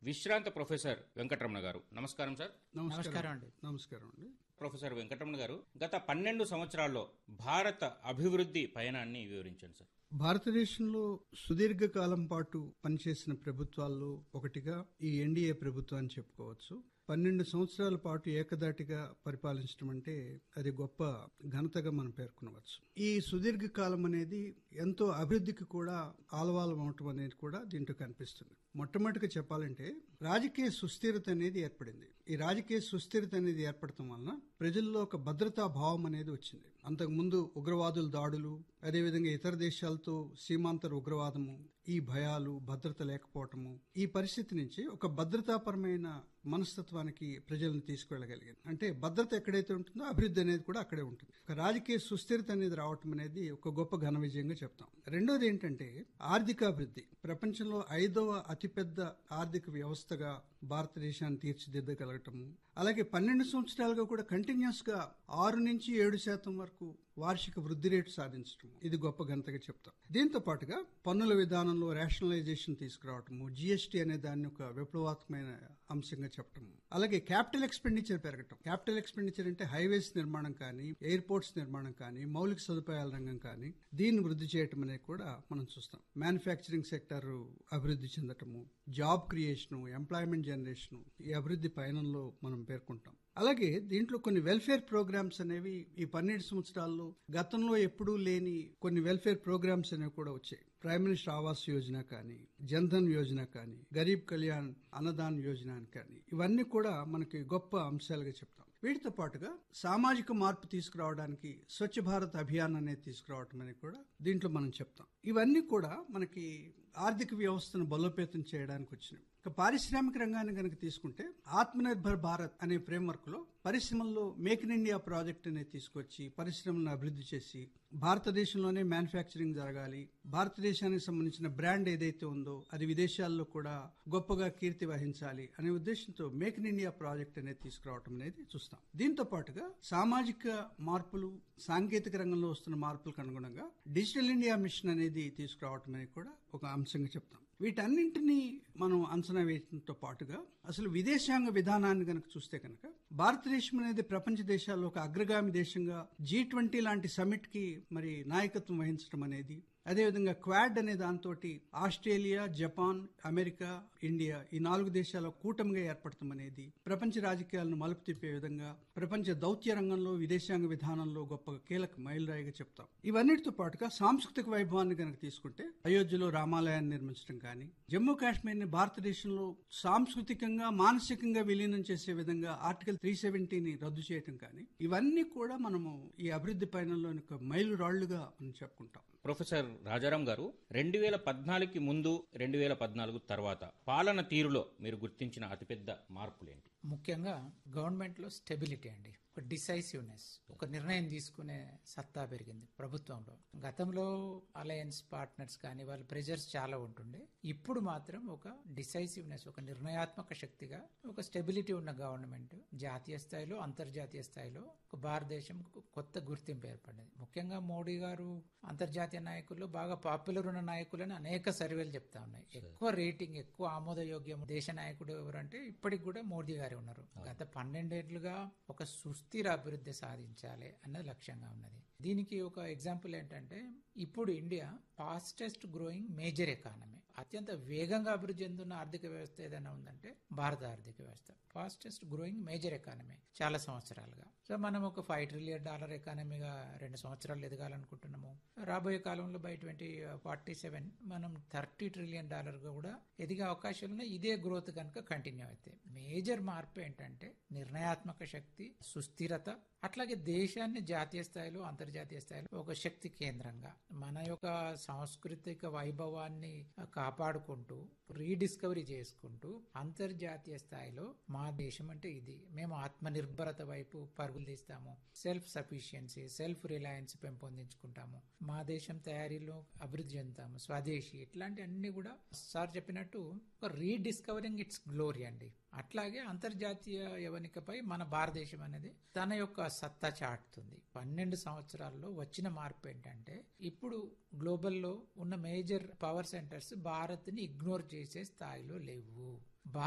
విశ్రాంత ప్రొఫెసర్ వెంకటరమణ గారు నమస్కారం సార్ నమస్కారం అండి నమస్కారం అండి ప్రొఫెసర్ వెంకటరమణ గారు గత పన్నెండు సంవత్సరాల్లో భారత అభివృద్ధి పయనాన్ని వివరించండి సార్ భారతదేశంలో సుదీర్ఘకాలం పాటు పనిచేసిన ప్రభుత్వాల్లో ఒకటిగా ఈ ఎన్డీఏ ప్రభుత్వం అని చెప్పుకోవచ్చు పన్నెండు సంవత్సరాల పాటు ఏకదాటిగా పరిపాలించడం అంటే అది గొప్ప ఘనతగా మనం పేర్కొనవచ్చు ఈ సుదీర్ఘకాలం అనేది ఎంతో అభివృద్ధికి కూడా ఆలవాలం అవటం అనేది కూడా దీంట్లో కనిపిస్తుంది మొట్టమొదటిగా చెప్పాలంటే రాజకీయ సుస్థిరత అనేది ఏర్పడింది ఈ రాజకీయ సుస్థిరత అనేది ఏర్పడటం వలన ప్రజల్లో ఒక భద్రతా భావం అనేది వచ్చింది అంతకుముందు ఉగ్రవాదుల దాడులు అదేవిధంగా ఇతర దేశాలతో సీమాంతర ఉగ్రవాదము ఈ భయాలు భద్రత లేకపోవటము ఈ పరిస్థితి నుంచి ఒక భద్రతాపరమైన మనస్తత్వానికి ప్రజలను తీసుకువెళ్ళగలిగింది అంటే భద్రత ఎక్కడైతే ఉంటుందో అభివృద్ధి అనేది కూడా అక్కడే ఉంటుంది ఒక రాజకీయ సుస్థిరత అనేది రావటం అనేది ఒక గొప్ప ఘన విజయంగా చెప్తాం రెండోది ఏంటంటే ఆర్థికాభివృద్ధి ప్రపంచంలో ఐదవ అతిపెద్ద ఆర్థిక వ్యవస్థగా భారతదేశాన్ని తీర్చిదిద్దగలగటము అలాగే పన్నెండు సంవత్సరాలుగా కూడా కంటిన్యూస్ గా ఆరు నుంచి ఏడు శాతం వరకు వార్షిక వృద్ధి రేటు సాధించడం ఇది గొప్ప ఘనతగా చెప్తాం దీంతో పాటుగా పన్నుల విధానంలో రేషనలైజేషన్ తీసుకురావటము జిఎస్టీ అనే దాన్ని ఒక విప్లవాత్మకమైన అంశంగా చెప్పటము అలాగే క్యాపిటల్ ఎక్స్పెండిచర్ పెరగటం క్యాపిటల్ ఎక్స్పెండిచర్ అంటే హైవేస్ నిర్మాణం కానీ ఎయిర్పోర్ట్స్ నిర్మాణం కానీ మౌలిక సదుపాయాల రంగం కానీ దీన్ని వృద్ధి చేయటం అనేది కూడా మనం చూస్తాం మ్యానుఫ్యాక్చరింగ్ సెక్టర్ అభివృద్ధి చెందటము జాబ్ క్రియేషన్ ఎంప్లాయ్మెంట్ జనరేషన్ ఈ అభివృద్ధి పయనంలో మనం పేర్కొంటాం అలాగే దీంట్లో కొన్ని వెల్ఫేర్ ప్రోగ్రామ్స్ అనేవి ఈ పన్నెండు సంవత్సరాల్లో గతంలో ఎప్పుడూ లేని కొన్ని వెల్ఫేర్ ప్రోగ్రామ్స్ అనేవి కూడా వచ్చాయి ప్రైమ్ మినిస్టర్ ఆవాస్ యోజన కానీ జన్ధన్ యోజన కానీ గరీబ్ కళ్యాణ్ అన్నదాన్ యోజన కానీ ఇవన్నీ కూడా మనకి గొప్ప అంశాలుగా చెప్తాం వీటితో పాటుగా సామాజిక మార్పు తీసుకురావడానికి స్వచ్ఛ భారత్ అభియాన్ అనేది తీసుకురావడం అనేది కూడా దీంట్లో మనం చెప్తాం ఇవన్నీ కూడా మనకి ఆర్థిక వ్యవస్థను బలోపేతం చేయడానికి వచ్చినవి ఇక పారిశ్రామిక రంగాన్ని కనుక తీసుకుంటే ఆత్మనిర్భర్ భారత్ అనే ఫ్రేమ్వర్క్ లో పరిశ్రమల్లో మేక్ ఇన్ ఇండియా ప్రాజెక్ట్ అనేది తీసుకొచ్చి పరిశ్రమలను అభివృద్ధి చేసి భారతదేశంలోనే మ్యానుఫ్యాక్చరింగ్ జరగాలి భారతదేశానికి సంబంధించిన బ్రాండ్ ఏదైతే ఉందో అది విదేశాల్లో కూడా గొప్పగా కీర్తి వహించాలి అనే ఉద్దేశంతో మేక్ ఇన్ ఇండియా ప్రాజెక్ట్ అనేది తీసుకురావడం అనేది చూస్తాం దీంతో పాటుగా సామాజిక మార్పులు సాంకేతిక రంగంలో వస్తున్న మార్పులకు అనుగుణంగా డిజిటల్ ఇండియా మిషన్ అనేది తీసుకురావడం అనేది కూడా ఒక అంశంగా చెప్తాం వీటన్నింటినీ మనం అంచనా వేయడంతో పాటుగా అసలు విదేశాంగ విధానాన్ని కనుక చూస్తే కనుక భారతదేశం అనేది ప్రపంచ దేశాల్లో ఒక అగ్రగామి దేశంగా జీ ట్వంటీ లాంటి సమిట్ కి మరి నాయకత్వం వహించడం అనేది అదేవిధంగా క్వాడ్ అనే దాంతో ఆస్ట్రేలియా జపాన్ అమెరికా ఇండియా ఈ నాలుగు దేశాల కూటమిగా ఏర్పడటం అనేది ప్రపంచ రాజకీయాలను మలుపు తిప్పే విధంగా ప్రపంచ దౌత్య రంగంలో విదేశాంగ విధానంలో గొప్ప కీలక మైలురాయిగా చెప్తాం ఇవన్నిటితో పాటుగా సాంస్కృతిక వైభవాన్ని కనుక తీసుకుంటే అయోధ్యలో రామాలయాన్ని నిర్మించడం కానీ జమ్మూ కాశ్మీర్ ని భారతదేశంలో సాంస్కృతికంగా మానసికంగా విలీనం చేసే విధంగా ఆర్టికల్ త్రీ సెవెంటీని రద్దు చేయటం కానీ ఇవన్నీ కూడా మనము ఈ అభివృద్ధి పయనంలోని ఒక మైలురాళ్లుగా మనం చెప్పుకుంటాం ప్రొఫెసర్ రాజారాం గారు రెండు వేల పద్నాలుగుకి ముందు రెండు వేల పద్నాలుగు తర్వాత పాలన తీరులో మీరు గుర్తించిన అతిపెద్ద మార్పులేంటి ముఖ్యంగా గవర్నమెంట్ లో స్టెబిలిటీ అండి ఒక డిసైసివ్నెస్ ఒక నిర్ణయం తీసుకునే సత్తా పెరిగింది ప్రభుత్వంలో గతంలో అలయన్స్ పార్ట్నర్స్ కానీ వాళ్ళ ప్రెజర్స్ చాలా ఉంటుండే ఇప్పుడు మాత్రం ఒక డిసైసివ్నెస్ ఒక నిర్ణయాత్మక శక్తిగా ఒక స్టెబిలిటీ ఉన్న గవర్నమెంట్ జాతీయ స్థాయిలో అంతర్జాతీయ స్థాయిలో ఒక భారతదేశం కొత్త గుర్తింపు ఏర్పడింది ముఖ్యంగా మోడీ గారు అంతర్జాతీయ నాయకులు బాగా పాపులర్ ఉన్న నాయకులని అనేక సర్వేలు చెప్తా ఉన్నాయి ఎక్కువ రేటింగ్ ఎక్కువ ఆమోదయోగ్యం దేశ నాయకుడు ఎవరంటే ఇప్పటికి కూడా మోడీ గారే ఉన్నారు గత పన్నెండేళ్లుగా ఒక సుస్థిర అభివృద్ధి సాధించాలి అన్నది లక్ష్యంగా ఉన్నది దీనికి ఒక ఎగ్జాంపుల్ ఏంటంటే ఇప్పుడు India fastest growing major economy అత్యంత వేగంగా అభివృద్ధి చెందుతున్న ఆర్థిక వ్యవస్థ ఏదైనా ఉందంటే భారత ఆర్థిక వ్యవస్థ ఫాస్టెస్ట్ గ్రోయింగ్ మేజర్ ఎకానమీ చాలా సంవత్సరాలుగా సో మనం ఒక ఫైవ్ ట్రిలియన్ డాలర్ ఎకానమీగా రెండు సంవత్సరాలు ఎదగాలనుకుంటున్నాము రాబోయే కాలంలో బై ట్వంటీ ఫార్టీ సెవెన్ మనం థర్టీ ట్రిలియన్ డాలర్ గా కూడా ఎదిగే అవకాశాలు ఉన్నాయి ఇదే గ్రోత్ కనుక కంటిన్యూ అయితే మేజర్ మార్పు ఏంటంటే నిర్ణయాత్మక శక్తి సుస్థిరత అట్లాగే దేశాన్ని జాతీయ స్థాయిలో అంతర్జాతీయ స్థాయిలో ఒక శక్తి కేంద్రంగా మన యొక్క సాంస్కృతిక వైభవాన్ని కాపాడుకుంటూ రీడిస్కవరీ చేసుకుంటూ అంతర్జాతీయ స్థాయిలో మా దేశం అంటే ఇది మేము ఆత్మనిర్భరత వైపు పరుగులు తీస్తాము సెల్ఫ్ సఫిషియన్సీ సెల్ఫ్ రిలయన్స్ పెంపొందించుకుంటాము మా దేశం తయారీలో అభివృద్ధి చెందుతాము స్వదేశీ ఇట్లాంటి అన్ని కూడా సార్ చెప్పినట్టు ఒక రీడిస్కవరింగ్ ఇట్స్ గ్లోరీ అండి అట్లాగే అంతర్జాతీయ యవనికపై మన భారతదేశం అనేది తన యొక్క సత్తా చాటుతుంది పన్నెండు సంవత్సరాల్లో వచ్చిన మార్పు ఏంటంటే ఇప్పుడు గ్లోబల్లో ఉన్న మేజర్ పవర్ సెంటర్స్ భారత్ ని ఇగ్నోర్ చేసే స్థాయిలో లేవు